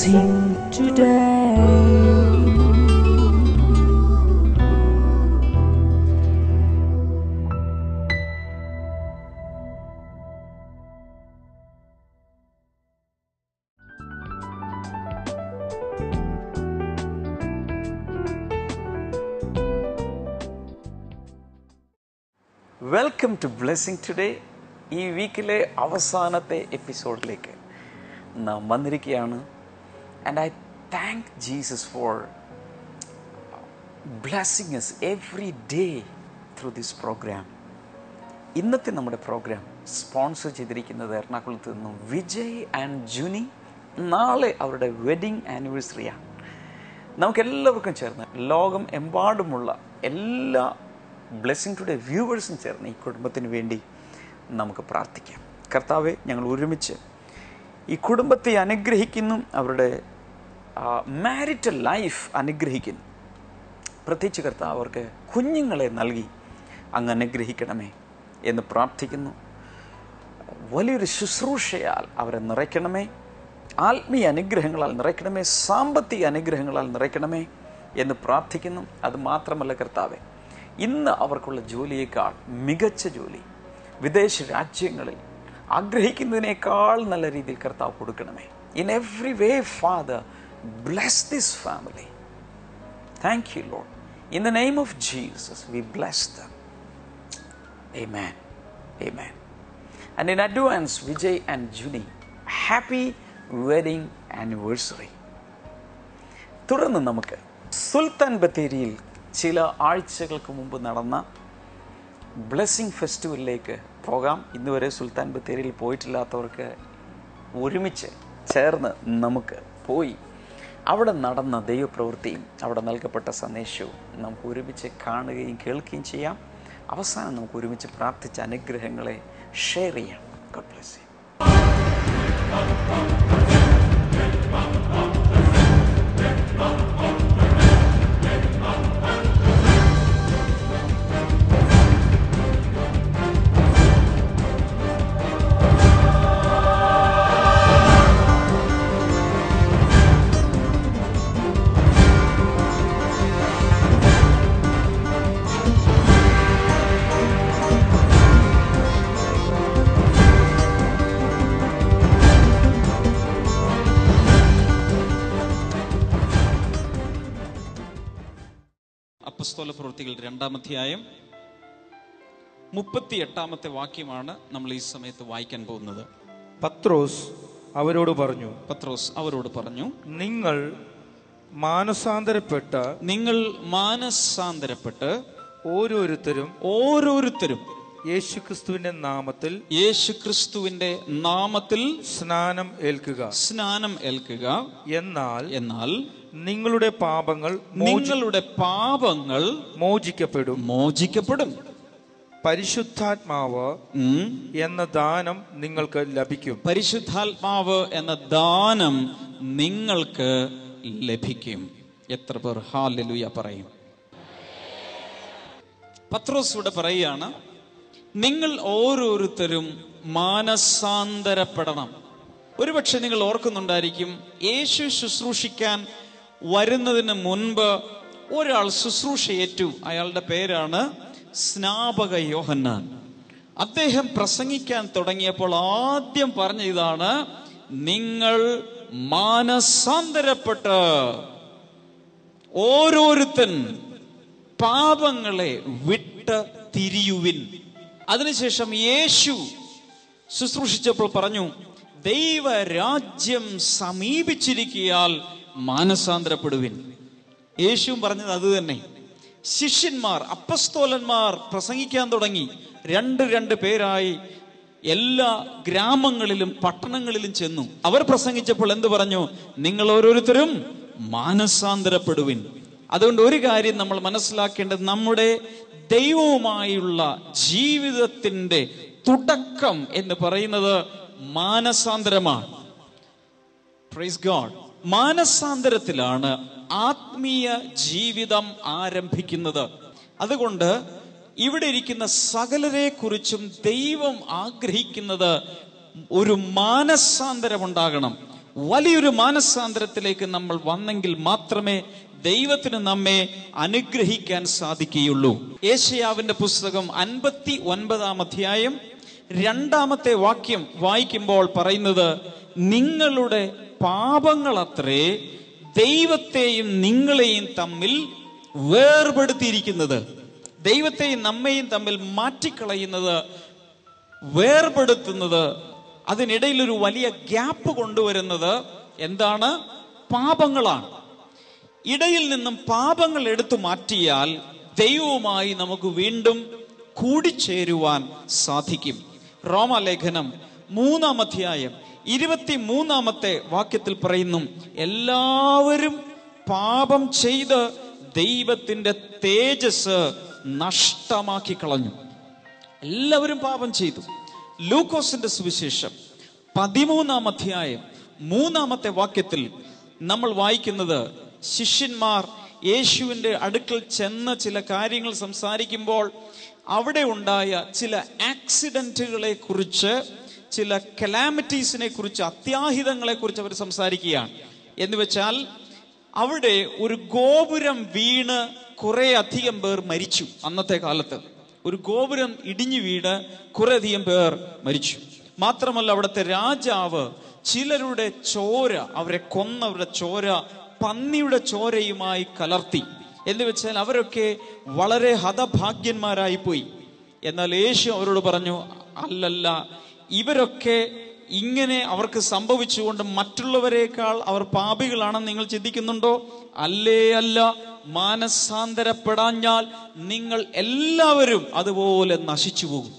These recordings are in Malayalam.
blessing today. Welcome to blessing today ഈ വീക്കിലെ അവസാനത്തെ എപ്പിസോഡിലേക്ക് നാം വന്നിരിക്കുകയാണ് and I thank Jesus for blessings every day through this programme ഇന്നത്തെ നമ്മുടെ പ്രോഗ്രാം സ്പോൺസർ ചെയ്തിരിക്കുന്നത് എറണാകുളത്ത് നിന്നും വിജയ് ആൻഡ് ജുനി നാളെ അവരുടെ വെഡിങ് ആനിവേഴ്സറിയാണ് നമുക്കെല്ലാവർക്കും ചേർന്ന് ലോകം എമ്പാടുമുള്ള എല്ലാ ബ്ലെസ്സിങ് ടുഡേ വ്യൂവേഴ്സും ചേർന്ന് ഈ കുടുംബത്തിന് വേണ്ടി നമുക്ക് പ്രാർത്ഥിക്കാം കർത്താവെ ഞങ്ങൾ ഒരുമിച്ച് ഈ കുടുംബത്തെ അനുഗ്രഹിക്കുന്നു അവരുടെ മാരിറ്റൽ ലൈഫ് അനുഗ്രഹിക്കുന്നു പ്രത്യേകിച്ച് കർത്താവ് അവർക്ക് കുഞ്ഞുങ്ങളെ നൽകി അങ്ങ് അനുഗ്രഹിക്കണമേ എന്ന് പ്രാർത്ഥിക്കുന്നു വലിയൊരു ശുശ്രൂഷയാൽ അവരെ നിറയ്ക്കണമേ ആത്മീയ അനുഗ്രഹങ്ങളാൽ നിറയ്ക്കണമേ സാമ്പത്തിക അനുഗ്രഹങ്ങളാൽ നിറയ്ക്കണമേ എന്ന് പ്രാർത്ഥിക്കുന്നു അത് മാത്രമല്ല കർത്താവെ ഇന്ന് അവർക്കുള്ള ജോലിയേക്കാൾ മികച്ച ജോലി വിദേശ രാജ്യങ്ങളിൽ ആഗ്രഹിക്കുന്നതിനേക്കാൾ നല്ല രീതിയിൽ കർത്താവ് കൊടുക്കണമേ in every way father bless this family thank you Lord in the name of Jesus we bless them Amen. Amen. And in advance, Vijay and Judy, happy wedding anniversary. തുടർന്ന് നമുക്ക് സുൽത്താൻ ബത്തേരിയിൽ ചില ആഴ്ചകൾക്ക് മുമ്പ് നടന്ന ബ്ലെസ്സിങ് ഫെസ്റ്റിവലിലേക്ക് പോകാം ഇന്നുവരെ സുൽത്താൻ ബത്തേരിയിൽ പോയിട്ടില്ലാത്തവർക്ക് ഒരുമിച്ച് ചേർന്ന് നമുക്ക് പോയി അവിടെ നടന്ന ദൈവപ്രവൃത്തിയും അവിടെ നൽകപ്പെട്ട സന്ദേശവും നമുക്ക് ഒരുമിച്ച് കാണുകയും കേൾക്കുകയും ചെയ്യാം അവസാനം നമുക്ക് ഒരുമിച്ച് പ്രാർത്ഥിച്ച അനുഗ്രഹങ്ങളെ ഷെയർ ചെയ്യാം ഗോഡ് ബ്ലെസ് യു അപ്പസ്തോല പ്രവൃത്തികൾ രണ്ടാം അധ്യായം മുപ്പത്തി എട്ടാമത്തെ വാക്യമാണ് നമ്മൾ ഈ സമയത്ത് വായിക്കാൻ പോകുന്നത് പത്രോസ് അവരോട് പറഞ്ഞു പത്രോസ് അവരോട് പറഞ്ഞു നിങ്ങൾ മാനസാന്തരപ്പെട്ട നിങ്ങൾ മാനസാന്തരപ്പെട്ട് ഓരോരുത്തരും ഓരോരുത്തരും യേശുക്രിസ്തുവിന്റെ നാമത്തിൽ യേശുക്രിസ്തുവിന്റെ നാമത്തിൽ സ്നാനം ഏൽക്കുക സ്നാനം ഏൽക്കുക എന്നാൽ എന്നാൽ നിങ്ങളുടെ പാപങ്ങൾ മോചി- നിങ്ങളുടെ പാപങ്ങൾ മോചിക്കപ്പെടും മോചിക്കപ്പെടും പരിശുദ്ധാത്മാവ് ഉം. എന്ന ദാനം നിങ്ങൾക്ക് ലഭിക്കും പരിശുദ്ധാത്മാവ് എന്ന ദാനം നിങ്ങൾക്ക് ലഭിക്കും എത്ര പേർ ഹാലലുയ പറയും പത്രോസ് ഇവിടെ പറയുകയാണ് നിങ്ങൾ ഓരോരുത്തരും മാനസാന്തരപ്പെടണം ഒരുപക്ഷെ നിങ്ങൾ ഓർക്കുന്നുണ്ടായിരിക്കും യേശു ശുശ്രൂഷിക്കാൻ വരുന്നതിന് മുൻപ് ഒരാൾ ശുശ്രൂഷ ഏറ്റു അയാളുടെ പേരാണ് സ്നാപക യോഹന്നാൻ അദ്ദേഹം പ്രസംഗിക്കാൻ തുടങ്ങിയപ്പോൾ ആദ്യം പറഞ്ഞ ഇതാണ് നിങ്ങൾ മാനസാന്തരപ്പെട്ട് ഓരോരുത്തൻ പാപങ്ങളെ വിട്ട് തിരിയുവിൻ അതിനുശേഷം യേശു ശുശ്രൂഷിച്ചപ്പോൾ പറഞ്ഞു ദൈവരാജ്യം സമീപിച്ചിരിക്കിയാൽ മാനസാന്തരപ്പെടുവിൻ യേശുവും പറഞ്ഞത് അത് തന്നെ ശിഷ്യന്മാർ അപ്പസ്തോലന്മാർ പ്രസംഗിക്കാൻ തുടങ്ങി രണ്ട് രണ്ട് പേരായി എല്ലാ ഗ്രാമങ്ങളിലും പട്ടണങ്ങളിലും ചെന്നു അവർ പ്രസംഗിച്ചപ്പോൾ എന്ത് പറഞ്ഞു നിങ്ങൾ ഓരോരുത്തരും മാനസാന്തരപ്പെടുവിൻ അതുകൊണ്ട് ഒരു കാര്യം നമ്മൾ മനസ്സിലാക്കേണ്ടത് നമ്മുടെ ദൈവവുമായുള്ള ജീവിതത്തിന്റെ തുടക്കം എന്ന് പറയുന്നത് മാനസാന്തരമാണ് പ്രൈസ് ഗോഡ് മാനസാന്തരത്തിലാണ് ആത്മീയ ജീവിതം ആരംഭിക്കുന്നത് അതുകൊണ്ട് ഇവിടെ ഇരിക്കുന്ന സകലരെ കുറിച്ചും ദൈവം ആഗ്രഹിക്കുന്നത് ഒരു മാനസാന്തരം ഉണ്ടാകണം വലിയൊരു മാനസാന്തരത്തിലേക്ക് നമ്മൾ വന്നെങ്കിൽ മാത്രമേ ദൈവത്തിന് നമ്മെ അനുഗ്രഹിക്കാൻ സാധിക്കുകയുള്ളൂ ഏഷ്യാവിന്റെ പുസ്തകം അൻപത്തി ഒൻപതാം അധ്യായം രണ്ടാമത്തെ വാക്യം വായിക്കുമ്പോൾ പറയുന്നത് നിങ്ങളുടെ പാപങ്ങളത്രേ ദൈവത്തെയും നിങ്ങളെയും തമ്മിൽ വേർപെടുത്തിയിരിക്കുന്നത് ദൈവത്തെയും നമ്മയും തമ്മിൽ മാറ്റിക്കളയുന്നത് വേർപെടുത്തുന്നത് അതിനിടയിൽ ഒരു വലിയ ഗ്യാപ്പ് കൊണ്ടുവരുന്നത് എന്താണ് പാപങ്ങളാണ് ഇടയിൽ നിന്നും പാപങ്ങൾ എടുത്തു മാറ്റിയാൽ ദൈവവുമായി നമുക്ക് വീണ്ടും കൂടിച്ചേരുവാൻ സാധിക്കും റോമലേഖനം മൂന്നാം അധ്യായം ഇരുപത്തി മൂന്നാമത്തെ വാക്യത്തിൽ പറയുന്നു എല്ലാവരും പാപം ചെയ്ത് ദൈവത്തിന്റെ തേജസ് നഷ്ടമാക്കി കളഞ്ഞു എല്ലാവരും പാപം ചെയ്തു ലൂക്കോസിന്റെ സുവിശേഷം പതിമൂന്നാം അധ്യായം മൂന്നാമത്തെ വാക്യത്തിൽ നമ്മൾ വായിക്കുന്നത് ശിഷ്യന്മാർ യേശുവിന്റെ അടുക്കൽ ചെന്ന് ചില കാര്യങ്ങൾ സംസാരിക്കുമ്പോൾ അവിടെ ഉണ്ടായ ചില ആക്സിഡന്റുകളെ കുറിച്ച് ചില കലാമിറ്റീസിനെ കുറിച്ച് അത്യാഹിതങ്ങളെ കുറിച്ച് അവർ സംസാരിക്കുകയാണ് എന്ന് വെച്ചാൽ അവിടെ ഒരു ഗോപുരം വീണ് കുറെ അധികം പേർ മരിച്ചു അന്നത്തെ കാലത്ത് ഒരു ഗോപുരം ഇടിഞ്ഞു വീണ് കുറെ അധികം പേർ മരിച്ചു മാത്രമല്ല അവിടുത്തെ രാജാവ് ചിലരുടെ ചോര അവരെ കൊന്നവരുടെ ചോര പന്നിയുടെ ചോരയുമായി കലർത്തി എന്ന് വെച്ചാൽ അവരൊക്കെ വളരെ ഹതഭാഗ്യന്മാരായി പോയി എന്നാൽ യേശു അവരോട് പറഞ്ഞു അല്ലല്ല ഇവരൊക്കെ ഇങ്ങനെ അവർക്ക് സംഭവിച്ചുകൊണ്ട് മറ്റുള്ളവരെക്കാൾ അവർ പാപികളാണെന്ന് നിങ്ങൾ ചിന്തിക്കുന്നുണ്ടോ അല്ലേ അല്ല മാനസാന്തരപ്പെടാഞ്ഞാൽ നിങ്ങൾ എല്ലാവരും അതുപോലെ നശിച്ചു പോകും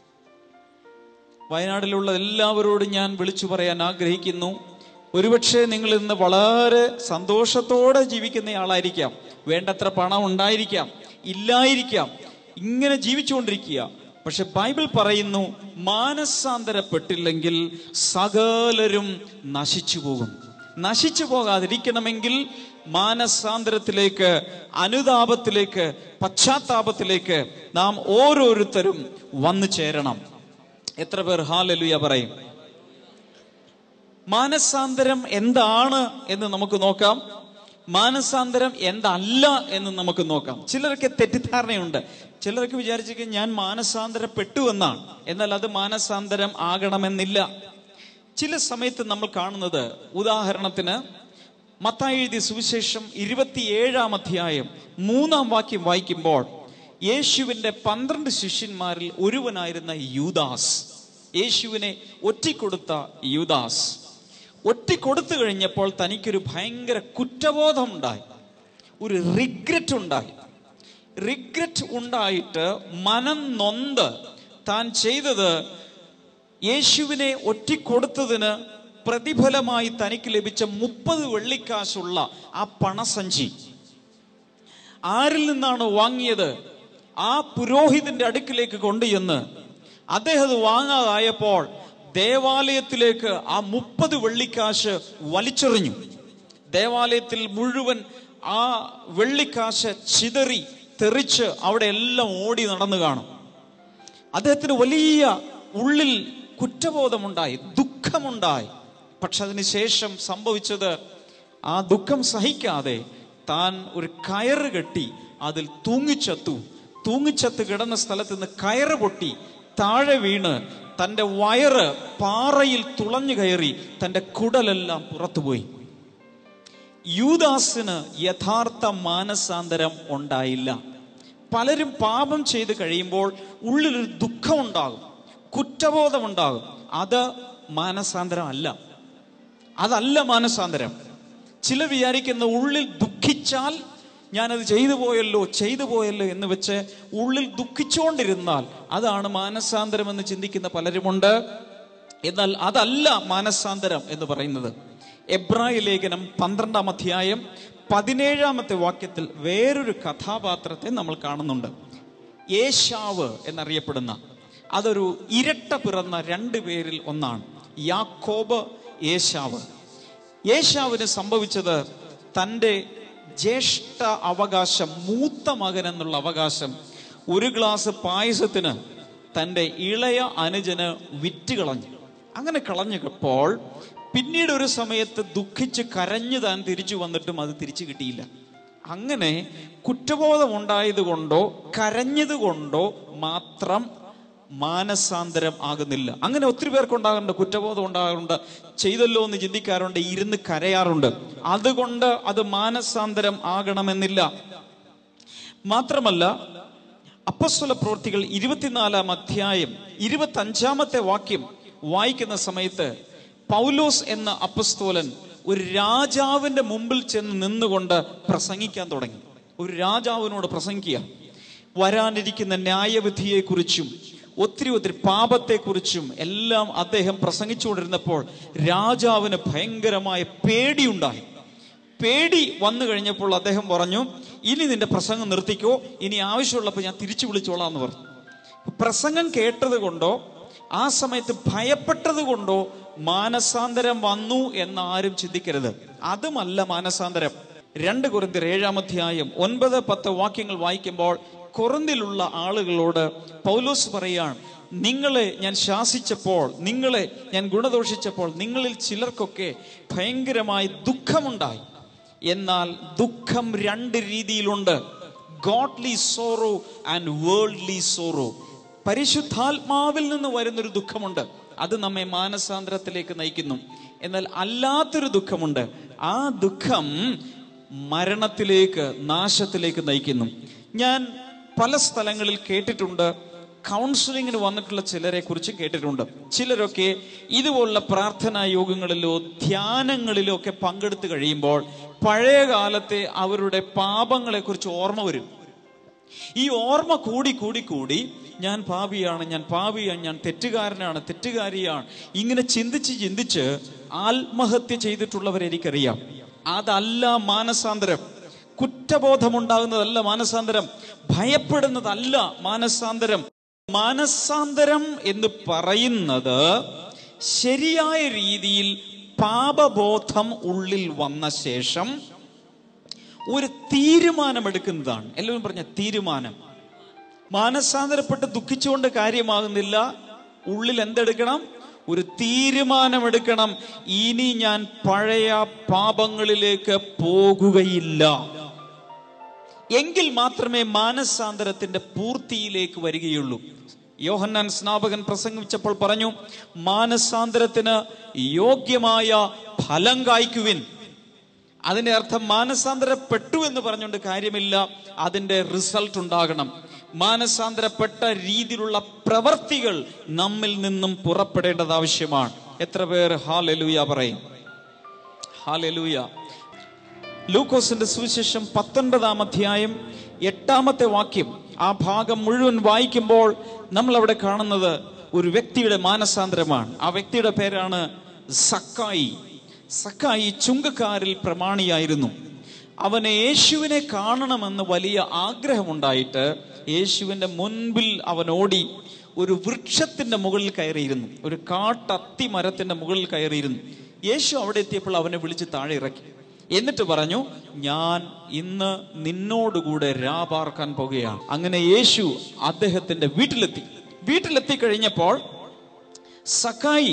വയനാട്ടിലുള്ള എല്ലാവരോടും ഞാൻ വിളിച്ചു പറയാൻ ആഗ്രഹിക്കുന്നു ഒരുപക്ഷെ നിങ്ങൾ ഇന്ന് വളരെ സന്തോഷത്തോടെ ജീവിക്കുന്ന ആളായിരിക്കാം വേണ്ടത്ര പണം ഉണ്ടായിരിക്കാം ഇല്ലായിരിക്കാം ഇങ്ങനെ ജീവിച്ചുകൊണ്ടിരിക്കുക പക്ഷെ ബൈബിൾ പറയുന്നു മാനസാന്തരപ്പെട്ടില്ലെങ്കിൽ സകലരും നശിച്ചു പോകും നശിച്ചു പോകാതിരിക്കണമെങ്കിൽ മാനസാന്തരത്തിലേക്ക് അനുതാപത്തിലേക്ക് പശ്ചാത്താപത്തിലേക്ക് നാം ഓരോരുത്തരും വന്നു ചേരണം എത്ര പേർ ഹാലലുയ പറയും മാനസാന്തരം എന്താണ് എന്ന് നമുക്ക് നോക്കാം മാനസാന്തരം എന്തല്ല എന്ന് നമുക്ക് നോക്കാം ചിലർക്ക് തെറ്റിദ്ധാരണയുണ്ട് ചിലർക്ക് വിചാരിച്ചിരിക്കും ഞാൻ മാനസാന്തരപ്പെട്ടു എന്നാണ് എന്നാൽ അത് മാനസാന്തരം ആകണമെന്നില്ല ചില സമയത്ത് നമ്മൾ കാണുന്നത് ഉദാഹരണത്തിന് മത്തായി എഴുതിയ സുവിശേഷം ഇരുപത്തിയേഴാം അധ്യായം മൂന്നാം വാക്യം വായിക്കുമ്പോൾ യേശുവിന്റെ പന്ത്രണ്ട് ശിഷ്യന്മാരിൽ ഒരുവനായിരുന്ന യൂദാസ് യേശുവിനെ ഒറ്റിക്കൊടുത്ത യൂദാസ് ഒറ്റിക്കൊടുത്തു കഴിഞ്ഞപ്പോൾ തനിക്കൊരു ഭയങ്കര കുറ്റബോധമുണ്ടായി ഒരു റിഗ്രറ്റ് ഉണ്ടായി റിഗ്രറ്റ് ഉണ്ടായിട്ട് മനം നൊന്ത് താൻ ചെയ്തത് യേശുവിനെ ഒറ്റിക്കൊടുത്തതിന് പ്രതിഫലമായി തനിക്ക് ലഭിച്ച മുപ്പത് വെള്ളിക്കാശുള്ള ആ പണസഞ്ചി ആരിൽ നിന്നാണ് വാങ്ങിയത് ആ പുരോഹിതന്റെ അടുക്കിലേക്ക് കൊണ്ടുചെന്ന് അദ്ദേഹം അത് വാങ്ങാതായപ്പോൾ ദേവാലയത്തിലേക്ക് ആ മുപ്പത് വെള്ളിക്കാശ് വലിച്ചെറിഞ്ഞു ദേവാലയത്തിൽ മുഴുവൻ ആ വെള്ളിക്കാശ് ചിതറി തെറിച്ച് അവിടെ എല്ലാം ഓടി നടന്നു കാണും അദ്ദേഹത്തിന് വലിയ ഉള്ളിൽ കുറ്റബോധമുണ്ടായി ദുഃഖമുണ്ടായി പക്ഷെ അതിനുശേഷം സംഭവിച്ചത് ആ ദുഃഖം സഹിക്കാതെ താൻ ഒരു കയറ് കെട്ടി അതിൽ തൂങ്ങിച്ചത്തു തൂങ്ങിച്ചത്ത് കിടന്ന സ്ഥലത്ത് നിന്ന് കയറ് പൊട്ടി താഴെ വീണ് തന്റെ വയറ് പാറയിൽ തുളഞ്ഞു കയറി തന്റെ കുടലെല്ലാം പുറത്തുപോയി യൂദാസിന് യഥാർത്ഥ മാനസാന്തരം ഉണ്ടായില്ല പലരും പാപം ചെയ്ത് കഴിയുമ്പോൾ ഉള്ളിലൊരു ദുഃഖമുണ്ടാകും കുറ്റബോധമുണ്ടാകും അത് മാനസാന്തരം അല്ല അതല്ല മാനസാന്തരം ചില വിചാരിക്കുന്ന ഉള്ളിൽ ദുഃഖിച്ചാൽ ഞാനത് ചെയ്തു പോയല്ലോ ചെയ്തു പോയല്ലോ എന്ന് വെച്ച് ഉള്ളിൽ ദുഃഖിച്ചുകൊണ്ടിരുന്നാൽ അതാണ് മാനസാന്തരം എന്ന് ചിന്തിക്കുന്ന പലരുമുണ്ട് എന്നാൽ അതല്ല മാനസാന്തരം എന്ന് പറയുന്നത് എബ്രായ ലേഖനം പന്ത്രണ്ടാം അധ്യായം പതിനേഴാമത്തെ വാക്യത്തിൽ വേറൊരു കഥാപാത്രത്തെ നമ്മൾ കാണുന്നുണ്ട് ഏശാവ് എന്നറിയപ്പെടുന്ന അതൊരു ഇരട്ട പിറന്ന രണ്ടു പേരിൽ ഒന്നാണ് യാക്കോബ് ഏശാവ് ഏശാവിന് സംഭവിച്ചത് തൻ്റെ ജ്യേഷ്ഠ അവകാശം മൂത്ത മകൻ എന്നുള്ള അവകാശം ഒരു ഗ്ലാസ് പായസത്തിന് തൻ്റെ ഇളയ അനുജന് വിറ്റ് കളഞ്ഞു അങ്ങനെ കളഞ്ഞപ്പോൾ പിന്നീട് ഒരു സമയത്ത് ദുഃഖിച്ച് കരഞ്ഞു താൻ തിരിച്ചു വന്നിട്ടും അത് തിരിച്ചു കിട്ടിയില്ല അങ്ങനെ കുറ്റബോധം ഉണ്ടായതുകൊണ്ടോ കരഞ്ഞതുകൊണ്ടോ മാത്രം മാനസാന്തരം ആകുന്നില്ല അങ്ങനെ ഒത്തിരി പേർക്ക് ഉണ്ടാകാറുണ്ട് കുറ്റബോധം ഉണ്ടാകാറുണ്ട് ചെയ്തല്ലോ എന്ന് ചിന്തിക്കാറുണ്ട് ഇരുന്ന് കരയാറുണ്ട് അതുകൊണ്ട് അത് മാനസാന്തരം ആകണമെന്നില്ല മാത്രമല്ല അപ്പസ്വല പ്രവൃത്തികൾ ഇരുപത്തിനാലാം അധ്യായം ഇരുപത്തി അഞ്ചാമത്തെ വാക്യം വായിക്കുന്ന സമയത്ത് പൗലോസ് എന്ന അപ്പസ്തോലൻ ഒരു രാജാവിന്റെ മുമ്പിൽ ചെന്ന് നിന്നുകൊണ്ട് പ്രസംഗിക്കാൻ തുടങ്ങി ഒരു രാജാവിനോട് പ്രസംഗിക്കുക വരാനിരിക്കുന്ന ന്യായവിധിയെക്കുറിച്ചും ഒത്തിരി ഒത്തിരി പാപത്തെക്കുറിച്ചും എല്ലാം അദ്ദേഹം പ്രസംഗിച്ചുകൊണ്ടിരുന്നപ്പോൾ രാജാവിന് ഭയങ്കരമായ പേടിയുണ്ടായി പേടി വന്നു കഴിഞ്ഞപ്പോൾ അദ്ദേഹം പറഞ്ഞു ഇനി നിന്റെ പ്രസംഗം നിർത്തിക്കോ ഇനി ആവശ്യമുള്ളപ്പോൾ ഞാൻ തിരിച്ചു വിളിച്ചോളാം എന്ന് പറഞ്ഞു പ്രസംഗം കേട്ടത് കൊണ്ടോ ആ സമയത്ത് ഭയപ്പെട്ടത് കൊണ്ടോ മാനസാന്തരം വന്നു എന്ന് ആരും ചിന്തിക്കരുത് അതുമല്ല മാനസാന്തരം രണ്ട് കുറിന്തിർ ഏഴാമധ്യായം ഒൻപത് പത്ത് വാക്യങ്ങൾ വായിക്കുമ്പോൾ കൊറിന്തിലുള്ള ആളുകളോട് പൗലോസ് പറയാണ് നിങ്ങളെ ഞാൻ ശാസിച്ചപ്പോൾ നിങ്ങളെ ഞാൻ ഗുണദോഷിച്ചപ്പോൾ നിങ്ങളിൽ ചിലർക്കൊക്കെ ഭയങ്കരമായ ദുഃഖമുണ്ടായി എന്നാൽ ദുഃഖം രണ്ട് രീതിയിലുണ്ട് godly sorrow and worldly sorrow പരിശുദ്ധാത്മാവിൽ നിന്ന് വരുന്നൊരു ദുഃഖമുണ്ട് അത് നമ്മെ മാനസാന്തരത്തിലേക്ക് നയിക്കുന്നു എന്നാൽ അല്ലാത്തൊരു ദുഃഖമുണ്ട് ആ ദുഃഖം മരണത്തിലേക്ക് നാശത്തിലേക്ക് നയിക്കുന്നു ഞാൻ പല സ്ഥലങ്ങളിൽ കേട്ടിട്ടുണ്ട് കൗൺസിലിങ്ങിന് വന്നിട്ടുള്ള ചിലരെ കുറിച്ച് കേട്ടിട്ടുണ്ട് ചിലരൊക്കെ ഇതുപോലുള്ള പ്രാർത്ഥനാ യോഗങ്ങളിലോ ധ്യാനങ്ങളിലോ ഒക്കെ പങ്കെടുത്തു കഴിയുമ്പോൾ പഴയ കാലത്തെ അവരുടെ പാപങ്ങളെ കുറിച്ച് ഓർമ്മ വരും ഈ ഓർമ്മ കൂടി കൂടി കൂടി ഞാൻ പാപിയാണ് ഞാൻ പാപിയാണ് ഞാൻ തെറ്റുകാരനാണ് തെറ്റുകാരിയാണ് ഇങ്ങനെ ചിന്തിച്ച് ചിന്തിച്ച് ആത്മഹത്യ ചെയ്തിട്ടുള്ളവരെ എനിക്കറിയാം അതല്ല മാനസാന്തരം കുറ്റബോധമുണ്ടാകുന്നതല്ല മാനസാന്തരം ഭയപ്പെടുന്നതല്ല മാനസാന്തരം മാനസാന്തരം എന്ന് പറയുന്നത് ശരിയായ രീതിയിൽ പാപബോധം ഉള്ളിൽ വന്ന ശേഷം ഒരു തീരുമാനമെടുക്കുന്നതാണ് എല്ലാവരും പറഞ്ഞ തീരുമാനം മാനസാന്തരപ്പെട്ട് ദുഃഖിച്ചുകൊണ്ട് കാര്യമാകുന്നില്ല ഉള്ളിൽ എന്തെടുക്കണം ഒരു തീരുമാനമെടുക്കണം ഇനി ഞാൻ പഴയ പാപങ്ങളിലേക്ക് പോകുകയില്ല എങ്കിൽ മാത്രമേ മാനസാന്തരത്തിന്റെ പൂർത്തിയിലേക്ക് വരികയുള്ളൂ യോഹന്നാൻ സ്നാപകൻ പ്രസംഗിച്ചപ്പോൾ പറഞ്ഞു മാനസാന്തരത്തിന് യോഗ്യമായ ഫലം കായ്ക്കുവിൻ അതിന്റെ അർത്ഥം മാനസാന്തരപ്പെട്ടു എന്ന് പറഞ്ഞുകൊണ്ട് കാര്യമില്ല അതിന്റെ റിസൾട്ട് ഉണ്ടാകണം മാനസാന്തരപ്പെട്ട രീതിയിലുള്ള പ്രവർത്തികൾ നമ്മിൽ നിന്നും പുറപ്പെടേണ്ടത് ആവശ്യമാണ് എത്ര പേർ ഹാലലൂയ പറയും ഹാലലൂയ ലൂക്കോസിന്റെ സുവിശേഷം പത്തൊൻപതാം അധ്യായം എട്ടാമത്തെ വാക്യം ആ ഭാഗം മുഴുവൻ വായിക്കുമ്പോൾ നമ്മൾ അവിടെ കാണുന്നത് ഒരു വ്യക്തിയുടെ മാനസാന്തരമാണ് ആ വ്യക്തിയുടെ പേരാണ് സക്കായി സക്കായി ചുങ്കക്കാരിൽ പ്രമാണിയായിരുന്നു അവന് യേശുവിനെ കാണണമെന്ന് വലിയ ആഗ്രഹമുണ്ടായിട്ട് യേശുവിന്റെ മുൻപിൽ അവൻ ഓടി ഒരു വൃക്ഷത്തിന്റെ മുകളിൽ കയറിയിരുന്നു ഒരു കാട്ടത്തി മരത്തിന്റെ മുകളിൽ കയറിയിരുന്നു യേശു അവിടെ എത്തിയപ്പോൾ അവനെ വിളിച്ച് താഴെ ഇറക്കി എന്നിട്ട് പറഞ്ഞു ഞാൻ ഇന്ന് നിന്നോടുകൂടെ രാപാർക്കാൻ പോകുകയാണ് അങ്ങനെ യേശു അദ്ദേഹത്തിന്റെ വീട്ടിലെത്തി വീട്ടിലെത്തി കഴിഞ്ഞപ്പോൾ സക്കായി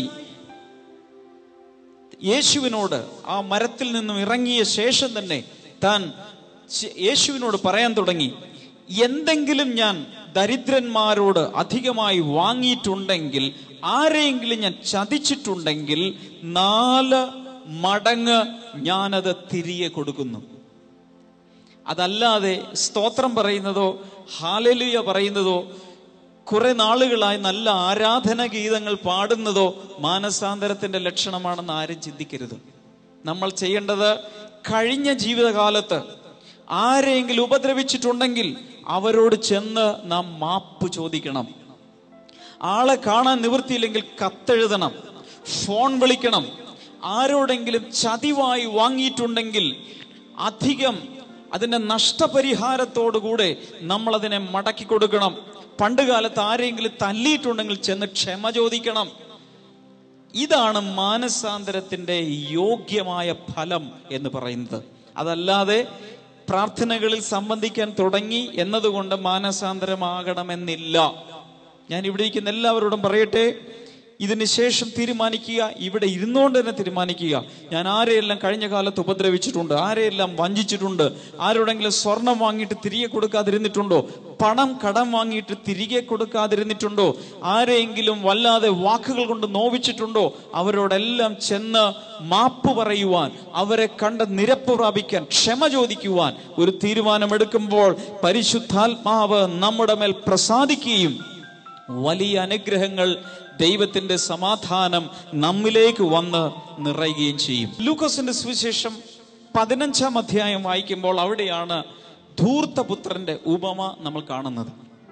യേശുവിനോട് ആ മരത്തിൽ നിന്നും ഇറങ്ങിയ ശേഷം തന്നെ താൻ ചെ- യേശുവിനോട് പറയാൻ തുടങ്ങി എന്തെങ്കിലും ഞാൻ ദരിദ്രന്മാരോട് അധികമായി വാങ്ങിയിട്ടുണ്ടെങ്കിൽ ആരെയെങ്കിലും ഞാൻ ചതിച്ചിട്ടുണ്ടെങ്കിൽ നാല് മടങ്ങ് ഞാനത് തിരികെ കൊടുക്കുന്നു അതല്ലാതെ സ്തോത്രം പറയുന്നതോ ഹാലലുയ പറയുന്നതോ കുറെ നാളുകളായി നല്ല ആരാധന ഗീതങ്ങൾ പാടുന്നതോ മാനസാന്തരത്തിന്റെ ലക്ഷണമാണെന്ന് ആരും ചിന്തിക്കരുത് നമ്മൾ ചെയ്യേണ്ടത് കഴിഞ്ഞ ജീവിതകാലത്ത് ആരെങ്കിലും ഉപദ്രവിച്ചിട്ടുണ്ടെങ്കിൽ അവരോട് ചെന്ന് നാം മാപ്പ് ചോദിക്കണം ആളെ കാണാൻ നിവൃത്തിയില്ലെങ്കിൽ കത്തെഴുതണം ഫോൺ വിളിക്കണം ആരോടെങ്കിലും ചതിവായി വാങ്ങിയിട്ടുണ്ടെങ്കിൽ അധികം അതിന്റെ നഷ്ടപരിഹാരത്തോടുകൂടെ നമ്മൾ അതിനെ മടക്കി കൊടുക്കണം പണ്ട് കാലത്ത് ആരെങ്കിലും തല്ലിയിട്ടുണ്ടെങ്കിൽ ചെന്ന് ക്ഷമ ചോദിക്കണം ഇതാണ് മാനസാന്തരത്തിന്റെ യോഗ്യമായ ഫലം എന്ന് പറയുന്നത് അതല്ലാതെ പ്രാർത്ഥനകളിൽ സംബന്ധിക്കാൻ തുടങ്ങി എന്നതുകൊണ്ട് മാനസാന്തരമാകണമെന്നില്ല ഞാൻ ഇവിടെ ഇരിക്കുന്ന എല്ലാവരോടും പറയട്ടെ ഇതിന് ശേഷം തീരുമാനിക്കുക ഇവിടെ ഇരുന്നുകൊണ്ട് തന്നെ തീരുമാനിക്കുക ഞാൻ ആരെയെല്ലാം കഴിഞ്ഞ കാലത്ത് ഉപദ്രവിച്ചിട്ടുണ്ട് ആരെയെല്ലാം വഞ്ചിച്ചിട്ടുണ്ട് ആരോടെങ്കിലും സ്വർണം വാങ്ങിയിട്ട് തിരികെ കൊടുക്കാതിരുന്നിട്ടുണ്ടോ പണം കടം വാങ്ങിയിട്ട് തിരികെ കൊടുക്കാതിരുന്നിട്ടുണ്ടോ ആരെയെങ്കിലും വല്ലാതെ വാക്കുകൾ കൊണ്ട് നോവിച്ചിട്ടുണ്ടോ അവരോടെല്ലാം ചെന്ന് മാപ്പ് പറയുവാൻ അവരെ കണ്ട് നിരപ്പ് പ്രാപിക്കാൻ ക്ഷമ ചോദിക്കുവാൻ ഒരു തീരുമാനമെടുക്കുമ്പോൾ പരിശുദ്ധാത്മാവ് നമ്മുടെ മേൽ പ്രസാദിക്കുകയും വലിയ അനുഗ്രഹങ്ങൾ ദൈവത്തിന്റെ സമാധാനം നമ്മിലേക്ക് വന്ന് നിറയുകയും ചെയ്യും ലൂക്കോസിന്റെ സുവിശേഷം പതിനഞ്ചാം അധ്യായം വായിക്കുമ്പോൾ അവിടെയാണ് ധൂർത്തപുത്രന്റെ ഉപമ നമ്മൾ കാണുന്നത്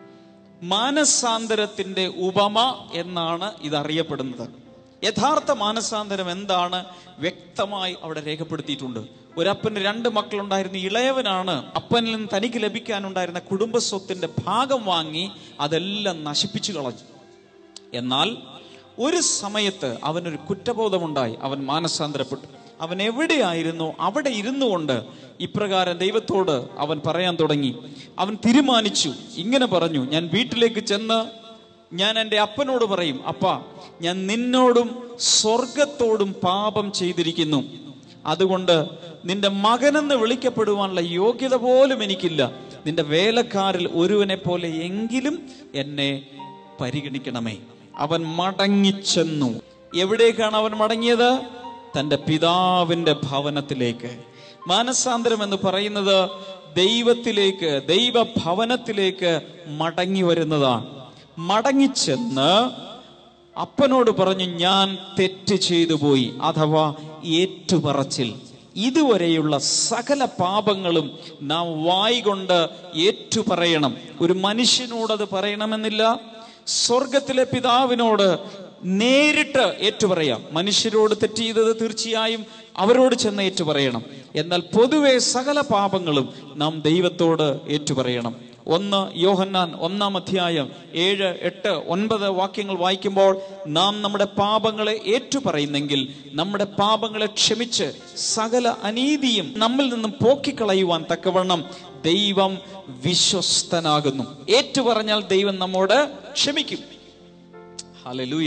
മാനസാന്തരത്തിന്റെ ഉപമ എന്നാണ് ഇത് അറിയപ്പെടുന്നത് യഥാർത്ഥ മാനസാന്തരം എന്താണ് വ്യക്തമായി അവിടെ രേഖപ്പെടുത്തിയിട്ടുണ്ട് ഒരപ്പന് രണ്ട് മക്കളുണ്ടായിരുന്ന ഇളയവനാണ് അപ്പനിൽ നിന്ന് തനിക്ക് ലഭിക്കാനുണ്ടായിരുന്ന കുടുംബസ്വത്തിന്റെ ഭാഗം വാങ്ങി അതെല്ലാം നശിപ്പിച്ചു കളഞ്ഞു എന്നാൽ ഒരു സമയത്ത് അവനൊരു കുറ്റബോധമുണ്ടായി അവൻ മാനസാന്തരപ്പെട്ടു അവൻ എവിടെയായിരുന്നു അവിടെ ഇരുന്നു കൊണ്ട് ഇപ്രകാരം ദൈവത്തോട് അവൻ പറയാൻ തുടങ്ങി അവൻ തീരുമാനിച്ചു ഇങ്ങനെ പറഞ്ഞു ഞാൻ വീട്ടിലേക്ക് ചെന്ന് ഞാൻ എൻ്റെ അപ്പനോട് പറയും അപ്പ ഞാൻ നിന്നോടും സ്വർഗത്തോടും പാപം ചെയ്തിരിക്കുന്നു അതുകൊണ്ട് നിന്റെ മകനെന്ന് വിളിക്കപ്പെടുവാനുള്ള യോഗ്യത പോലും എനിക്കില്ല നിന്റെ വേലക്കാരിൽ ഒരുവനെ പോലെ എങ്കിലും എന്നെ പരിഗണിക്കണമേ അവൻ മടങ്ങിച്ചെന്നു എവിടേക്കാണ് അവൻ മടങ്ങിയത് തന്റെ പിതാവിന്റെ ഭവനത്തിലേക്ക് മാനസാന്തരം എന്ന് പറയുന്നത് ദൈവത്തിലേക്ക് ദൈവഭവനത്തിലേക്ക് മടങ്ങി വരുന്നതാണ് മടങ്ങിച്ചെന്ന് അപ്പനോട് പറഞ്ഞു ഞാൻ തെറ്റ് ചെയ്തു പോയി അഥവാ ഏറ്റുപറച്ചിൽ ഇതുവരെയുള്ള സകല പാപങ്ങളും നാം വായികൊണ്ട് ഏറ്റുപറയണം ഒരു മനുഷ്യനോട് അത് പറയണമെന്നില്ല സ്വർഗത്തിലെ പിതാവിനോട് നേരിട്ട് ഏറ്റുപറയാം മനുഷ്യരോട് തെറ്റ് ചെയ്തത് തീർച്ചയായും അവരോട് ചെന്ന് ഏറ്റുപറയണം എന്നാൽ പൊതുവെ സകല പാപങ്ങളും നാം ദൈവത്തോട് ഏറ്റുപറയണം ഒന്ന് യോഹന്നാൻ ഒന്നാം അധ്യായം ഏഴ് എട്ട് ഒൻപത് വാക്യങ്ങൾ വായിക്കുമ്പോൾ നാം നമ്മുടെ പാപങ്ങളെ ഏറ്റുപറയുന്നെങ്കിൽ നമ്മുടെ പാപങ്ങളെ ക്ഷമിച്ച് സകല അനീതിയും നമ്മിൽ നിന്നും പോക്കിക്കളയുവാൻ തക്കവണ്ണം ദൈവം വിശ്വസ്തനാകുന്നു ഏറ്റുപറഞ്ഞാൽ ദൈവം നമ്മോട് ക്ഷമിക്കും ഹല്ലേലൂയ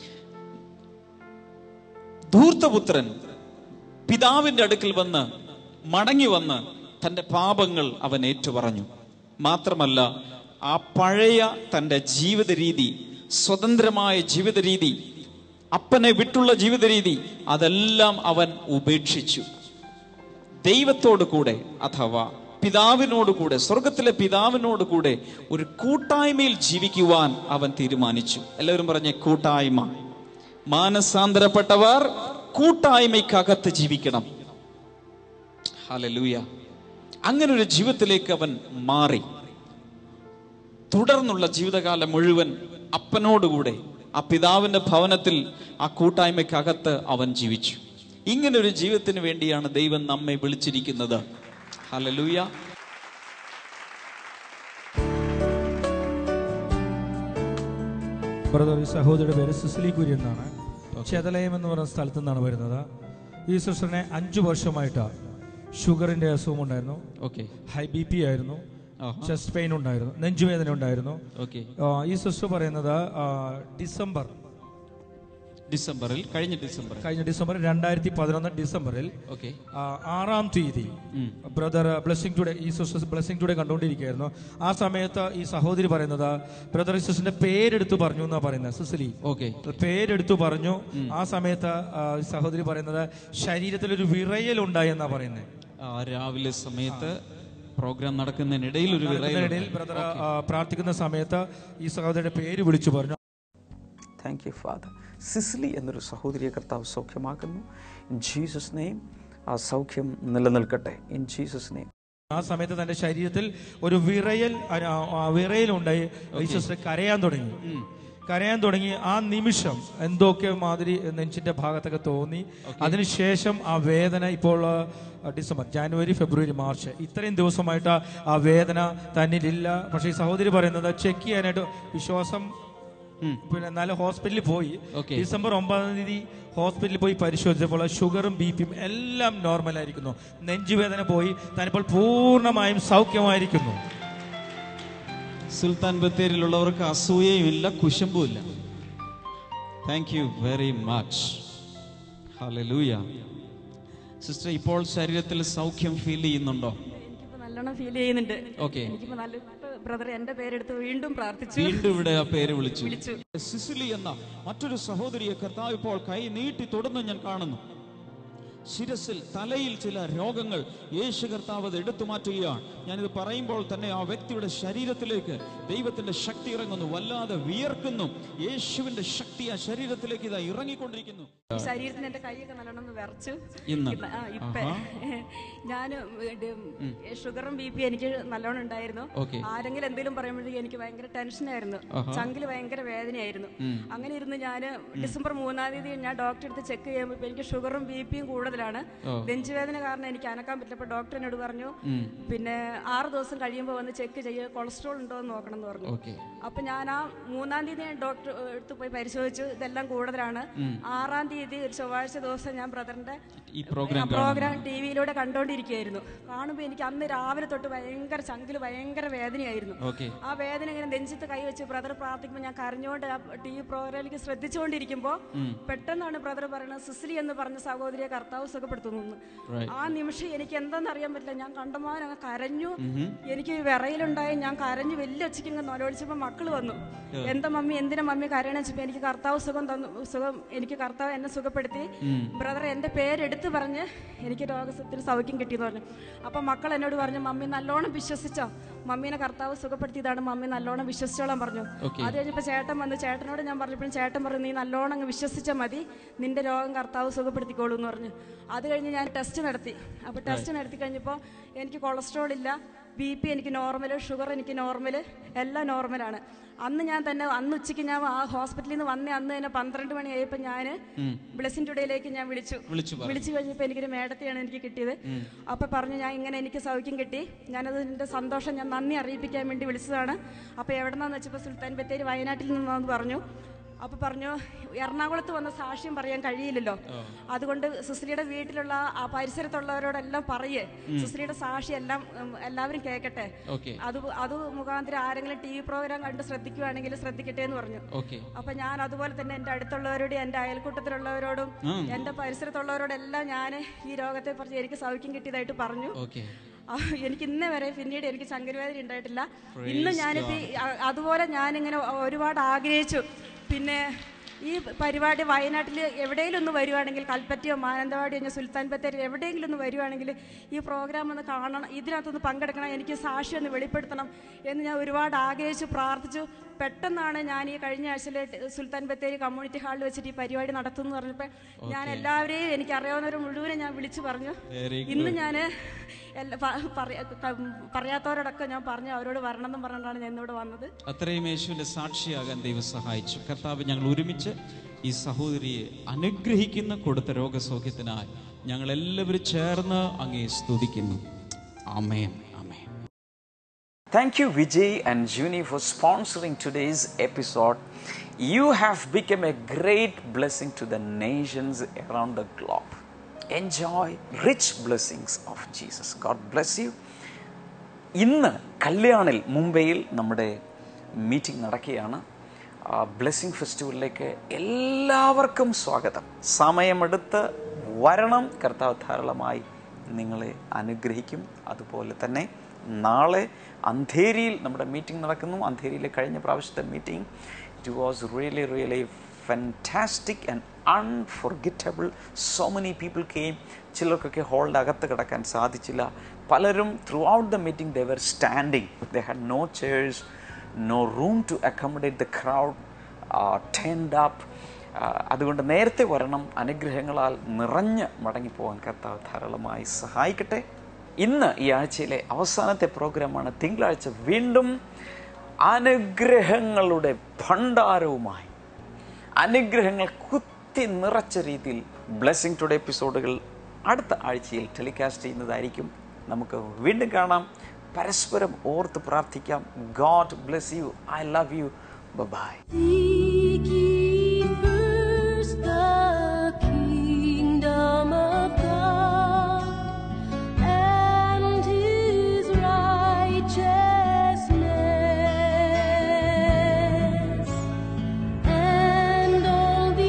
ധൂർത്തപുത്രൻ പിതാവിന്റെ അടുക്കൽ വന്ന് മടങ്ങി വന്ന് തന്റെ പാപങ്ങൾ അവൻ ഏറ്റുപറഞ്ഞു മാത്രമല്ല ആ പഴയ തന്റെ ജീവിത രീതി സ്വതന്ത്രമായ ജീവിത രീതി അപ്പനെ വിട്ടുള്ള ജീവിത രീതി അതെല്ലാം അവൻ ഉപേക്ഷിച്ചു ദൈവത്തോട് കൂടെ അഥവാ പിതാവിനോട് കൂടെ സ്വർഗത്തിലെ പിതാവിനോട് കൂടെ ഒരു കൂട്ടായ്മയിൽ ജീവിക്കുവാൻ അവൻ തീരുമാനിച്ചു എല്ലാവരും പറഞ്ഞ കൂട്ടായ്മ മാനസാന്തരപ്പെട്ടവർ കൂട്ടായ്മയ്ക്കകത്ത് ജീവിക്കണം ഹല്ലേലൂയ അങ്ങനെ ഒരു ജീവിതത്തിലേക്ക് അവൻ മാറി തുടർന്നുള്ള ജീവിതകാലം മുഴുവൻ അപ്പനോടുകൂടെ ആ പിതാവിന്റെ ഭവനത്തിൽ ആ കൂട്ടായ്മയ്ക്കകത്ത് അവൻ ജീവിച്ചു ഇങ്ങനെ ഒരു ജീവിതത്തിന് വേണ്ടിയാണ് ദൈവം നമ്മെ വിളിച്ചിരിക്കുന്നത് ഹല്ലേലൂയ ബ്രദർ ഈ സഹോദരിയുടെ പേര് സിസിലി കുര്യൻ എന്നാണ് ചെതലയം എന്ന് പറയുന്ന സ്ഥലത്തു നിന്നാണ് വരുന്നത് ഈ സിസ്റ്ററിനെ അഞ്ചു വർഷമായിട്ട് ഷുഗറിന്റെ അസുഖം ഉണ്ടായിരുന്നു ഓക്കെ ഹൈ ബി പി ആയിരുന്നു ചെസ്റ്റ് പെയിൻ ഉണ്ടായിരുന്നു നെഞ്ചുവേദന ഉണ്ടായിരുന്നു ഓക്കെ ആ, ഈ സിസ്റ്റർ പറയുന്നത് ആ, ഡിസംബർ ഡിസംബറിൽ കഴിഞ്ഞ ഡിസംബറിൽ കഴിഞ്ഞ ഡിസംബർ രണ്ടായിരത്തി പതിനൊന്ന് ഡിസംബറിൽ ഓക്കെ ആ, ആറാം തീയതി ബ്രദർ ബ്ലെസ്സിംഗ് ടുഡേ ഈ സിസ്റ്റർ ബ്ലെസ്സിംഗ് ടുഡേ കണ്ടുകൊണ്ടിരിക്കുകയായിരുന്നു ആ സമയത്ത് ഈ സഹോദരി പറയുന്നത് ബ്രദർ ഈ സിസ്റ്ററിന്റെ പേരെടുത്ത് പറഞ്ഞു എന്നാ പറയുന്നത് സിസിലി ഓക്കെ പേരെടുത്തു പറഞ്ഞു ആ സമയത്ത് ആ, ഈ സഹോദരി പറയുന്നത് ശരീരത്തിൽ ഒരു വിറയൽ ഉണ്ടായി എന്നാ പറയുന്നത് ആ രാവിലെ സമയത്ത് പ്രോഗ്രാം നടക്കുന്നതിനിടയിൽ ഒരു വിറയൽ ഇടയിൽ ബ്രദർ പ്രാർത്ഥിക്കുന്ന സമയത്ത് ഈ സഹോദരിയുടെ പേര് വിളിച്ചു പറഞ്ഞു താങ്ക് യു ഫാദർ സിസ്ലി എന്നൊരു സഹോദരിയെ കർത്താവ് സൗഖ്യമാക്കുന്നു ഇൻ ജീസസ് നെയിം ആ സൗഖ്യം നിലനിൽക്കട്ടെ ഇൻ ജീസസ് നെയിം ആ സമയത്ത് തന്റെ ശരീരത്തിൽ ഒരു വിറയൽ ആ, ആ, വിറയൽ ഉണ്ടായി ഈ സിസ്റ്റർ കരയാൻ തുടങ്ങി കരയാൻ തുടങ്ങി ആ നിമിഷം എന്തൊക്കെ മാതിരി നെഞ്ചിന്റെ ഭാഗത്തൊക്കെ തോന്നി അതിനുശേഷം ആ വേദന ഇപ്പോൾ ആ, ഡിസംബർ ജാനുവരി ഫെബ്രുവരി മാർച്ച് ഇത്രയും ദിവസമായിട്ട് ആ വേദന തന്നിലില്ല പക്ഷേ ഈ സഹോദരി പറയുന്നത് ചെക്ക് ചെയ്യാനായിട്ട് വിശ്വാസം പിന്നെ എന്നാലും ഹോസ്പിറ്റലിൽ പോയി Okay. ഡിസംബർ ഒമ്പതാം തീയതി ഹോസ്പിറ്റലിൽ പോയി പരിശോധിച്ചപ്പോൾ ഷുഗറും ബി പിയും എല്ലാം നോർമൽ ആയിരിക്കുന്നു നെഞ്ചുവേദന പോയി താനിപ്പോൾ പൂർണ്ണമായും സൗഖ്യമായിരിക്കുന്നു സുൽത്താൻ ബത്തേരിയിലുള്ളവർക്ക് അസൂയയും ഇല്ല കുശമ്പും ഇല്ല thank you very much hallelujah sister ഇപ്പോൾ ശരീരത്തിൽ സൗഖ്യം ഫീൽ ചെയ്യുന്നുണ്ടോ എനിക്കിപ്പോ നല്ലോണം ഫീൽ ചെയ്യുന്നുണ്ട് ഓക്കെ എനിക്കിപ്പോ നല്ല ബ്രദർ എന്റെ പേരെടുത്ത് വീണ്ടും പ്രാർത്ഥിച്ചു വീണ്ടും ഇവിടെ ആ പേര് വിളിച്ചു വിളിച്ചു സിസിലി എന്ന മറ്റൊരു സഹോദരിയെ കർത്താവ് ഇപ്പോൾ കൈ നീട്ടി തൊടുന്നു ഞാൻ കാണുന്നു ശിരസിൽ തലയിൽ ചില രോഗങ്ങൾ യേശു കർത്താവ് അത് എടുത്തു മാറ്റുകയാണ് ഞാനിത് പറയുമ്പോൾ തന്നെ ആ വ്യക്തിയുടെ ശരീരത്തിലേക്ക് ദൈവത്തിന്റെ ശക്തി ഇറങ്ങുന്നു വല്ലാതെ വിയർക്കുന്നു യേശുവിന്റെ ശക്തി ആ ശരീരത്തിലേക്ക് ഇതാ ഇറങ്ങിക്കൊണ്ടിരിക്കുന്നു ഈ ശരീരത്തിന് എന്റെ കൈയൊക്കെ നല്ലോണം ഒന്ന് വിറച്ചു ഇന്ന്? ഇന്ന്, ആ ഇപ്പൊ ഞാൻ ഷുഗറും ബി പി എനിക്ക് നല്ലോണം ഉണ്ടായിരുന്നു ഓക്കെ ആരെങ്കിലും എന്തെങ്കിലും പറയുമ്പോഴേക്കും എനിക്ക് ഭയങ്കര ടെൻഷനായിരുന്നു ചങ്കില് ഭയങ്കര വേദനയായിരുന്നു അങ്ങനെ ഇരുന്ന് ഞാൻ ഡിസംബർ മൂന്നാം തീയതി ഞാൻ ഡോക്ടറെ അടുത്ത് ചെക്ക് ചെയ്യുമ്പോൾ ഇപ്പൊ എനിക്ക് ഷുഗറും ബി പിയും കൂടുതലാണ് നെഞ്ചുവേദന കാരണം എനിക്ക് അനക്കാൻ പറ്റില്ല അപ്പൊ ഡോക്ടർ എന്നോട് പറഞ്ഞു പിന്നെ ആറ് ദിവസം കഴിയുമ്പോൾ വന്ന് ചെക്ക് ചെയ്യുക കൊളസ്ട്രോൾ ഉണ്ടോ എന്ന് നോക്കണം എന്ന് പറഞ്ഞു ഓക്കെ അപ്പൊ ഞാൻ ആ മൂന്നാം തീയതി ഞാൻ ഡോക്ടർ അടുത്ത് പോയി പരിശോധിച്ചു ഇതെല്ലാം കൂടുതലാണ് ആറാം തീയതി ഒരു ചൊവ്വാഴ്ച ദിവസം ഞാൻ ബ്രദറിന്റെ ഈ പ്രോഗ്രാം പ്രോഗ്രാം ടി വിയിലൂടെ കണ്ടോണ്ടിരിക്കുകയായിരുന്നു കാണുമ്പോൾ എനിക്ക് അന്ന് രാവിലെ തൊട്ട് ഭയങ്കര ചങ്കില് ഭയങ്കര വേദനയായിരുന്നു ഓക്കെ ആ വേദന ഇങ്ങനെ നെഞ്ചത്ത് കൈ വെച്ച് ബ്രദർ പ്രാർത്ഥിക്കുമ്പോൾ ഞാൻ കരഞ്ഞുകൊണ്ട് ആ ടി വി പ്രോഗ്രാമിലേക്ക് ശ്രദ്ധിച്ചുകൊണ്ടിരിക്കുമ്പോൾ പെട്ടെന്നാണ് ബ്രദർ പറയുന്നത് സിസിലി എന്ന് പറഞ്ഞ സഹോദരിയെ കർത്താവ് സുഖപ്പെടുത്തുന്നു എന്ന്. ആ നിമിഷം എനിക്ക് എന്തെന്ന് അറിയാൻ പറ്റില്ല ഞാൻ കണ്ടമാനം അങ്ങ് കരഞ്ഞു എനിക്ക് വിറയിലുണ്ടായി ഞാൻ കരഞ്ഞു വലിയ ഒച്ചയ്ക്ക് ഇങ്ങ് നൊലോടിച്ചപ്പോൾ മക്കൾ വന്നു എന്താ മമ്മി എന്തിനാ മമ്മി കരയണെന്ന് വെച്ചപ്പോൾ എനിക്ക് കർത്താവ് സുഖം തന്നു സുഖം എനിക്ക് കർത്താവ് എന്നെ സുഖപ്പെടുത്തി ബ്രദർ എൻ്റെ പേരെടുത്ത് പറഞ്ഞ് എനിക്ക് രോഗത്തിന് സൗഖ്യം കിട്ടിയെന്ന് പറഞ്ഞു അപ്പം മക്കൾ എന്നോട് പറഞ്ഞു മമ്മി നല്ലോണം വിശ്വസിച്ചോ മമ്മീനെ കർത്താവ് സുഖപ്പെടുത്തിയതാണ് മമ്മി നല്ലോണം വിശ്വസിച്ചോളാൻ പറഞ്ഞു അത് കഴിഞ്ഞപ്പോൾ ചേട്ടൻ വന്നു ചേട്ടനോട് ഞാൻ പറഞ്ഞപ്പോഴും ചേട്ടൻ പറഞ്ഞു നീ നല്ലോണം അങ്ങ് വിശ്വസിച്ചാൽ മതി നിന്റെ രോഗം കർത്താവ് സുഖപ്പെടുത്തിക്കോളൂ എന്ന് പറഞ്ഞു അത് കഴിഞ്ഞ് ഞാൻ ടെസ്റ്റ് നടത്തി അപ്പോൾ ടെസ്റ്റ് നടത്തി കഴിഞ്ഞപ്പോൾ എനിക്ക് കൊളസ്ട്രോൾ ഇല്ല ബി പി എനിക്ക് നോർമൽ ഷുഗർ എനിക്ക് നോർമൽ എല്ലാം നോർമലാണ് അന്ന് ഞാൻ തന്നെ അന്ന് ഉച്ചയ്ക്ക് ഞാൻ ആ ഹോസ്പിറ്റലിൽ നിന്ന് വന്നേ അന്ന് തന്നെ പന്ത്രണ്ട് മണിയായപ്പോൾ ഞാൻ ബ്ലെസ്സിൻ ടുഡേയിലേക്ക് ഞാൻ വിളിച്ചു വിളിച്ചു പറഞ്ഞു. വിളിച്ചു കഴിഞ്ഞപ്പോൾ എനിക്കൊരു മേഡത്തെയാണ് എനിക്ക് കിട്ടിയത് അപ്പോൾ പറഞ്ഞു ഞാൻ ഇങ്ങനെ എനിക്ക് സൗഖ്യം കിട്ടി ഞാനതിൻ്റെ സന്തോഷം ഞാൻ നന്ദി അറിയിപ്പിക്കാൻ വേണ്ടി വിളിച്ചതാണ് അപ്പോൾ എവിടെ നിന്നാന്ന് വെച്ചപ്പോൾ സുൽത്താൻ ബത്തേരി വയനാട്ടിൽ നിന്നാന്ന് പറഞ്ഞു അപ്പോൾ പറഞ്ഞു എറണാകുളത്ത് വന്ന സാക്ഷ്യം പറയാൻ കഴിയില്ലല്ലോ അതുകൊണ്ട് സുശ്രീയുടെ വീട്ടിലുള്ള ആ പരിസരത്തുള്ളവരോടെല്ലാം പറയേ സുശ്രീയുടെ സാക്ഷി എല്ലാം ഉം, എല്ലാവരും കേൾക്കട്ടെ ഓക്കെ അത് അത് മുഖാന്തരം ആരെങ്കിലും ടി വി പ്രോഗ്രാം കണ്ട് ശ്രദ്ധിക്കുവാണെങ്കിൽ ശ്രദ്ധിക്കട്ടെ എന്ന് പറഞ്ഞു ഓക്കെ അപ്പൊ ഞാൻ അതുപോലെ തന്നെ എൻ്റെ അടുത്തുള്ളവരോടും എൻ്റെ അയൽക്കൂട്ടത്തിലുള്ളവരോടും എൻ്റെ പരിസരത്തുള്ളവരോടെല്ലാം ഞാൻ ഈ രോഗത്തെ കുറിച്ച് എനിക്ക് സൗഖ്യം കിട്ടിയതായിട്ട് പറഞ്ഞു ഓക്കെ ആ, എനിക്ക് ഇന്ന് വരെ പിന്നീട് എനിക്ക് ചങ്കരവേദന ഉണ്ടായിട്ടില്ല ഇന്ന് ഞാനിപ്പോ ഈ- അ- അതുപോലെ ഞാനിങ്ങനെ ഒരുപാട് ആഗ്രഹിച്ചു പിന്നെ ഈ പരിപാടി വയനാട്ടിൽ എവിടെയെങ്കിലും ഒന്ന് വരുവാണെങ്കിൽ കൽപ്പറ്റയോ മാനന്തവാടിയോ ഞാൻ സുൽത്താൻ ബത്തേരി എവിടെയെങ്കിലും ഒന്ന് വരുവാണെങ്കിൽ ഈ പ്രോഗ്രാം ഒന്ന് കാണണം ഇതിനകത്തൊന്ന് പങ്കെടുക്കണം എനിക്ക് സാക്ഷി ഒന്ന് വെളിപ്പെടുത്തണം എന്ന് ഞാൻ ഒരുപാട് ആഗ്രഹിച്ചു പ്രാർത്ഥിച്ചു പെട്ടെന്നാണ് ഞാൻ ഈ കഴിഞ്ഞ ആഴ്ചയിൽ സുൽത്താൻ ബത്തേരി കമ്മ്യൂണിറ്റി ഹാളിൽ വെച്ചിട്ട് ഈ പരിപാടി നടത്തുന്നു പറഞ്ഞപ്പോൾ ഞാൻ എല്ലാവരെയും എനിക്ക് അറിയാവുന്നവർ മുഴുവനെ ഞാൻ വിളിച്ചു പറഞ്ഞു Very ഇന്ന് ഞാൻ പറയാത്തവരോടൊക്കെ ഞാൻ പറഞ്ഞു അവരോട് വരണം എന്ന് പറഞ്ഞിട്ടാണ് ഞാൻ ഇന്നിവിടെ വന്നത് അത്രയും യേശുവിന്റെ സാക്ഷിയാകാൻ ദൈവം സഹായിച്ചു കർത്താവ് ഞങ്ങൾ ഒരുമിച്ച് ഈ സഹോദരിയെ അനുഗ്രഹിക്കുന്ന കൊടുത്ത രോഗസൗഖ്യത്തിനായി ഞങ്ങൾ എല്ലാവരും ചേർന്ന് അങ്ങേ സ്തുതിക്കുന്നു ആമേൻ ആമേൻ Thank you, Vijay and Juni, for sponsoring today's episode. You have become a great blessing to the nations around the globe. Enjoy rich blessings of Jesus. God bless you. ഇന്ന് കല്യാണിൽ മുംബൈയിൽ നമ്മുടെ മീറ്റിംഗ് നടക്കുകയാണ് ബ്ലെസ്സിങ് ഫെസ്റ്റിവലിലേക്ക് എല്ലാവർക്കും സ്വാഗതം സമയമെടുത്ത് വരണം കർത്താവ് ധാരാളമായി നിങ്ങളെ അനുഗ്രഹിക്കും അതുപോലെ തന്നെ നാളെ അന്ധേരിയിൽ നമ്മുടെ മീറ്റിംഗ് നടക്കുന്നു അന്ധേരിയിലെ കഴിഞ്ഞ പ്രാവശ്യത്തെ meeting it was really really fantastic and unforgettable so many people came ചിലർക്കൊക്കെ ഹോളിൻ്റെ അകത്ത് കിടക്കാൻ സാധിച്ചില്ല പലരും throughout the meeting they were standing they had no chairs no room to accommodate the crowd turned up അതുകൊണ്ട് നേരത്തെ വരണം അനുഗ്രഹങ്ങളാൽ നിറഞ്ഞ് മടങ്ങിപ്പോകാൻ കർത്താവ് ധാരാളമായി സഹായിക്കട്ടെ ഇന്ന് ഈ ആഴ്ചയിലെ അവസാനത്തെ പ്രോഗ്രാമാണ് തിങ്കളാഴ്ച വീണ്ടും അനുഗ്രഹങ്ങളുടെ ഭണ്ഡാരവുമായി അനുഗ്രഹങ്ങൾ കുത്തി നിറച്ച രീതിയിൽ ബ്ലെസ്സിങ് ടുഡേ എപ്പിസോഡുകൾ അടുത്ത ആഴ്ചയിൽ ടെലികാസ്റ്റ് ചെയ്യുന്നതായിരിക്കും നമുക്ക് വീണ്ടും കാണാം പരസ്പരം ഓർത്ത് പ്രാർത്ഥിക്കാം God bless you I love you bye Seek ye first the kingdom of God and His righteousness, and all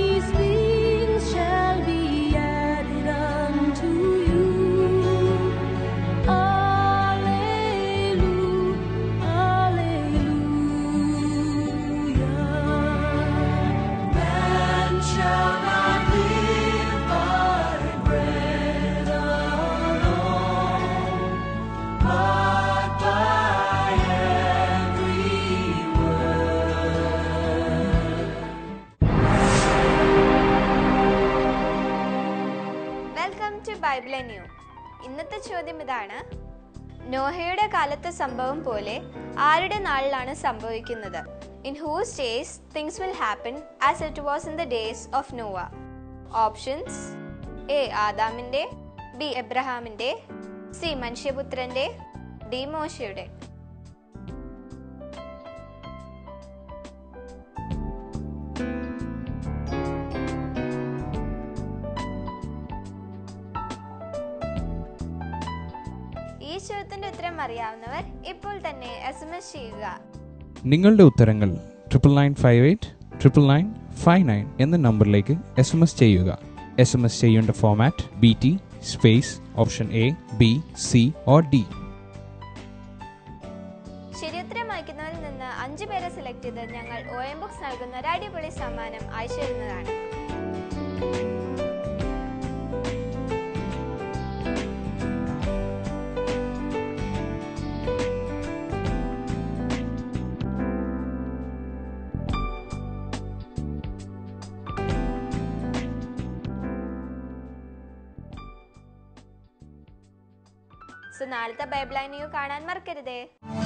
Bible new ഇന്നത്തെ ചോദ്യം ഇതാണ് നോഹയുടെ കാലത്തെ സംഭവം പോലെ ആരുടെ നാളിലാണ് സംഭവിക്കുന്നത് in whose days things will happen as it was in the days of Noah options A ആദാമിന്റെ ബി എബ്രഹാമിന്റെ സി മനുഷ്യപുത്രന്റെ ഡി മോശയുടെ ഈ ചോദ്യത്തിന്റെ ഉത്തരം അറിയാവുന്നവർ ഇപ്പോൾ തന്നെ എസ് എം എസ് ചെയ്യുക നിങ്ങളുടെ ഉത്തരങ്ങൾ triple nine five eight triple nine five nine എന്ന നമ്പറിലേക്ക് എസ് എം എസ് ചെയ്യുക എസ് എം എസ് ചെയ്യേണ്ട format B T space option A B C or D ശരിയുത്തരം അയക്കുന്നവരിൽ നിന്ന് അഞ്ചു പേരെ സെലക്ട് ചെയ്ത് ഞങ്ങൾ ഒ എം ബുക്സ് നൽകുന്ന ഒരു അടിപൊളി സമ്മാനം അയച്ചു തരുന്നതാണ് സോ നാളത്തെ ബൈബിൾ ന്യൂ കാണാൻ മറക്കരുതേ